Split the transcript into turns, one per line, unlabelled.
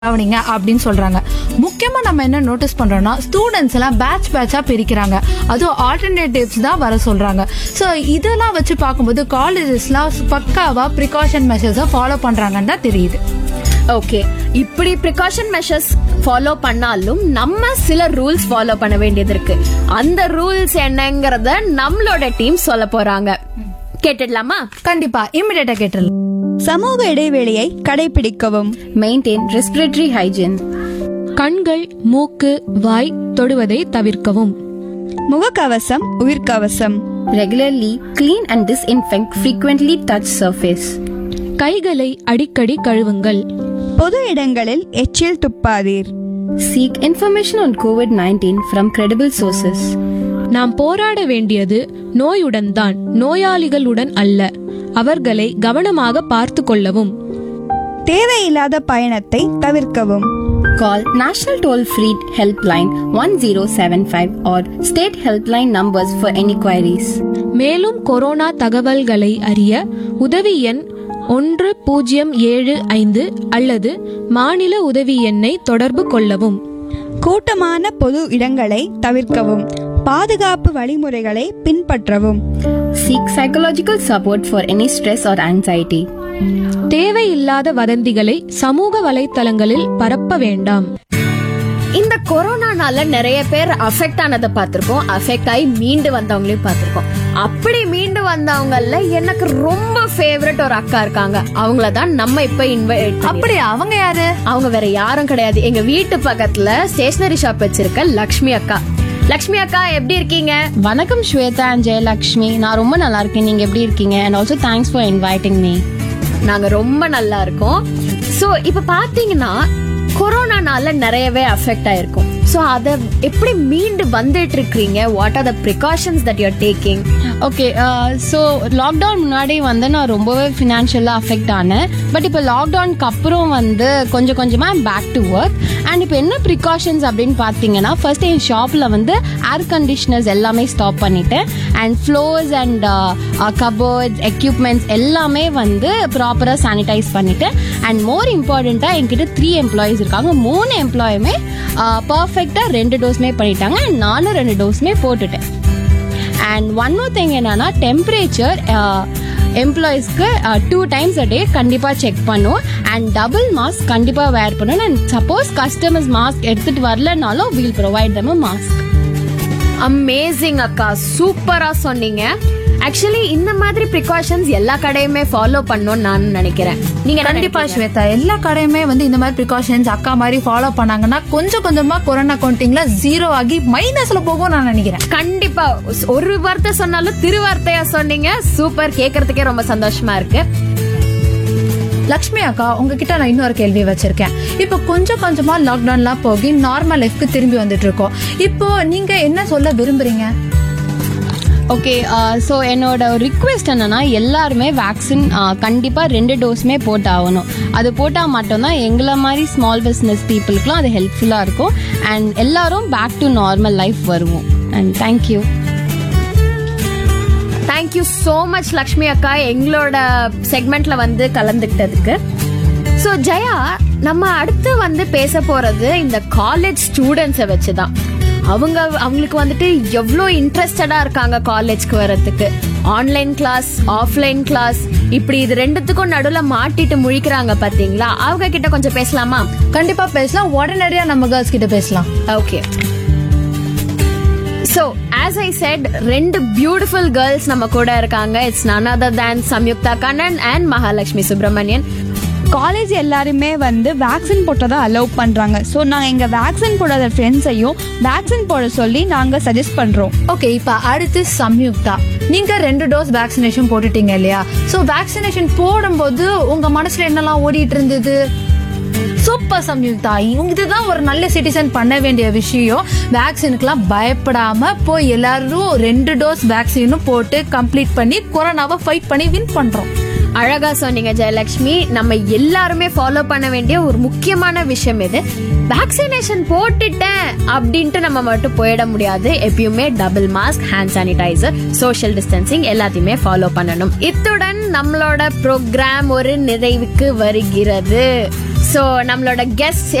கவனிங்க அப்படின்னு சொல்றாங்க முக்கியமா நம்ம என்ன நோட்டீஸ் பண்றோம்னா ஸ்டூடெண்ட்ஸ் எல்லாம் பேட்ச் பேட்சா பிரிக்கிறாங்க அதுவும் ஆல்டர்னேட்டிவ்ஸ் தான் வர சொல்றாங்க ஸோ இதெல்லாம் வச்சு பார்க்கும்போது காலேஜஸ்லாம் பக்காவா ப்ரிகாஷன் மெஷர்ஸை ஃபாலோ பண்றாங்கன்னு தான் தெரியுது
ஓகே இப்படி ப்ரிகாஷன் மெஷர்ஸ் ஃபாலோ பண்ணாலும் நம்ம சில ரூல்ஸ் ஃபாலோ பண்ண வேண்டியது இருக்கு அந்த ரூல்ஸ் என்னங்கறத நம்மளோட டீம் சொல்ல போறாங்க கேட்டுடலாமா
கண்டிப்பா இமிடியேட்டா கேட்டுடலாம்
சமூக இடைவெளியை கடைபிடிக்கவும்
மெயின்டைன் ரெஸ்பிரேட்டரி ஹைஜீன்
கண்கள் மூக்கு வாய் தொடுவதை தவிர்க்கவும்
முகக்கவசம் உயிர்க்கவசம்
regularly clean and disinfect frequently touch surface
கைகளை அடிக்கடி கழுவுங்கள்
பொது இடங்களில் எச்சில் துப்பாதீர்
Seek information on COVID-19 from credible sources.
நாம் போராட வேண்டியது நோயுடன் தான் நோயாளிகளுடன் அல்ல அவர்களை கவனமாக பார்த்து கொள்ளவும்
தேவையில்லாத பயணத்தை தவிர்க்கவும்
Call National Toll Free Helpline 1075 or state helpline numbers for enquiries.
மேலும் கொரோனா தகவல்களை அறிய உதவி எண் ஒன்று பூஜ்ஜியம் ஏழு ஐந்து அல்லது மாநில உதவி எண்ணை தொடர்பு கொள்ளவும்
கூட்டமான பொது இடங்களை தவிர்க்கவும் பாதுகாப்பு வழிமுறைகளை பின்பற்றவும்
Seek psychological support for any stress or anxiety.
தேவையில்லாத வதந்திகளை சமூக வலைத்தளங்களில் பரப்ப வேண்டாம்
இந்த கொரோனானால நிறைய பேர் அஃபெக்ட் ஆனதை பார்த்திருக்கோம் அஃபெக்ட் ஆகி மீண்டு வந்தவங்களையும் பார்த்திருக்கோம் அப்படி மீண்டு வந்தவங்கல்ல எனக்கு ரொம்ப ஃபேவரட் ஒரு அக்கா இருக்காங்க அவங்கள தான் நம்ம இப்ப இன்வைட்
அப்படி அவங்க யாரு
அவங்க வேற யாரும் கிடையாது எங்க வீட்டு பக்கத்துல ஸ்டேஷனரி ஷாப் வச்சிருக்க லக்ஷ்மி அக்கா லக்ஷ்மி அக்கா எப்படி இருக்கீங்க
வணக்கம் ஸ்வேதா அண்ட் ஜெயலக்ஷ்மி நான் ரொம்ப நல்லா இருக்கேன் நீங்க எப்படி இருக்கீங்க and also thanks for inviting me
நாங்க ரொம்ப நல்லா இருக்கோம் சோ இப்ப பாத்தீங்கன்னா கொரோனானால நிறையவே அஃபெக்ட் ஆயிருக்கும் சோ அத எப்படி மீண்டு வந்துட்டு இருக்கீங்க what are the precautions that you're taking
okay so lockdown முன்னாடி வந்து நான் ரொம்பவே ஃபினான்ஷியலாக அஃபெக்ட் ஆனேன் பட் இப்போ லாக்டவுனுக்கு அப்புறம் வந்து கொஞ்சம் கொஞ்சமாக பேக் டு ஒர்க் அண்ட் இப்போ என்ன ப்ரிகாஷன்ஸ் அப்படின்னு பார்த்தீங்கன்னா ஃபர்ஸ்ட் என் ஷாப்பில் வந்து ஏர் கண்டிஷனர்ஸ் எல்லாமே ஸ்டாப் பண்ணிட்டேன் and floors and cupboards equipments எல்லாமே வந்து ப்ராப்பராக சானிடைஸ் பண்ணிட்டேன் அண்ட் மோர் இம்பார்ட்டண்ட்டாக என்கிட்ட த்ரீ எம்ப்ளாயீஸ் இருக்காங்க மூணு எம்ப்ளாயுமே பர்ஃபெக்டாக ரெண்டு டோஸ்மே பண்ணிட்டாங்க அண்ட் நானும் ரெண்டு டோஸ்மே போட்டுட்டேன் அண்ட் ஒன் மோர் திங் என்னன்னா டெம்பரேச்சர் எம்ப்ளாயீஸ்க்கு டூ டைம்ஸ் அ டே கண்டிப்பாக செக் பண்ணும் அண்ட் டபுள் மாஸ்க் கண்டிப்பாக வேர் பண்ணணும் அண்ட் சப்போஸ் கஸ்டமர்ஸ் மாஸ்க் எடுத்துட்டு வரலனாலும் we'll provide them mask
amazing அக்கா சூப்பரா சொன்னீங்க ஆக்சுவலி இந்த மாதிரி ப்ரிகாஷன்ஸ் எல்லா கடையுமே ஃபாலோ பண்ணணும்னு நான் நினைக்கிறேன் நீங்க
கண்டிப்பா ஸ்வேதா எல்லா கடையுமே வந்து இந்த மாதிரி ப்ரிகாஷன்ஸ் அக்கா மாதிரி ஃபாலோ பண்ணாங்கன்னா கொஞ்சம் கொஞ்சமா கொரோனா கவுண்டிங்ல ஜீரோ ஆகி மைனஸ்ல போகும் நான் நினைக்கிறேன்
கண்டிப்பா ஒரு வார்த்தை சொன்னாலும் திருவார்த்தையா சொன்னீங்க சூப்பர் கேக்குறதுக்கே ரொம்ப சந்தோஷமா இருக்கு
லக்ஷ்மி அக்கா உங்ககிட்ட நான் இன்னொரு கேள்வி வச்சிருக்கேன் இப்போ கொஞ்சம் கொஞ்சமா லாக்டவுன்லாம் போகி நார்மல் லைஃப்க்கு திரும்பி வந்துட்டு இருக்கோம் இப்போ நீங்க என்ன சொல்ல விரும்புறீங்க
ஓகே ஸோ என்னோட ரிக்வெஸ்ட் என்னன்னா எல்லாருமே வேக்சின் கண்டிப்பாக ரெண்டு டோஸுமே போட்டு ஆகணும் அது போட்டால் மட்டும்தான் எங்களை மாதிரி ஸ்மால் பிஸ்னஸ் பீப்புளுக்குலாம் அது ஹெல்ப்ஃபுல்லாக இருக்கும் அண்ட் எல்லாரும் பேக் டு நார்மல் லைஃப் வருவோம் and thank you
thank you so much Lakshmi அக்கா எங்களோட செக்மெண்ட்ல வந்து கலந்துக்கிட்டதுக்கு ஸோ ஜெயா நம்ம அடுத்து வந்து பேச போறது இந்த காலேஜ் ஸ்டூடெண்ட்ஸை வச்சு தான் அவங்க அவங்களுக்கு வந்துட்டு எவ்வளோ இன்ட்ரெஸ்டடா இருக்காங்க காலேஜ்க்கு வர்றதுக்கு ஆன்லைன் கிளாஸ் ஆஃப்லைன் கிளாஸ் இப்படி இது ரெண்டுத்துக்கும் நடுவில் மாட்டிட்டு முழிக்கிறாங்க பாத்தீங்களா அவங்க கிட்ட கொஞ்சம் பேசலாமா
கண்டிப்பா பேசலாம் உடனடியா நம்ம கேர்ள்ஸ் கிட்ட பேசலாம்
okay so as I said ரெண்டு பியூட்டிஃபுல் கேர்ள்ஸ் நம்ம கூட இருக்காங்க it's none other than Samyuktha Kannan and Mahalakshmi Subramanian
college எல்லாருமே வந்து வேக்சின் போட்டதை அலோவ் பண்றாங்க ஸோ நாங்கள் எங்கள் வேக்சின் போடாத ஃப்ரெண்ட்ஸையும் வேக்சின் போட சொல்லி நாங்கள் சஜஸ்ட் பண்றோம்
ஓகே இப்ப அடுத்து சம்யுக்தா நீங்க ரெண்டு டோஸ் வேக்சினேஷன் போட்டுட்டீங்க இல்லையா சோ வேக்சினேஷன் போடும்போது உங்க மனசுல என்னெல்லாம் ஓடிட்டு இருந்தது சூப்பர் சம்யுக்தா இவங்க இதுதான் ஒரு நல்ல சிட்டிசன் பண்ண வேண்டிய விஷயம் வேக்சினுக்குலாம் பயப்படாம போய் எல்லாரும் ரெண்டு டோஸ் வேக்சினும் போட்டு கம்ப்ளீட் பண்ணி கொரோனாவை ஃபைட் பண்ணி வின் பண்றோம்
அழகா சொன்னீங்க ஜெயலட்சுமி நம்ம எல்லாருமே ஃபாலோ பண்ண வேண்டிய ஒரு முக்கியமான விஷயம் இது வேக்சினேஷன் போட்டுட்டேன் அப்படின்ட்டு நம்ம மட்டும் போயிட முடியாது எப்பயுமே double mask hand sanitiser social distancing எல்லாத்தையுமே ஃபாலோ பண்ணணும் இத்துடன் நம்மளோட ப்ரோக்ராம் ஒரு நிறைவுக்கு வருகிறது ஸோ நம்மளோட கெஸ்ட்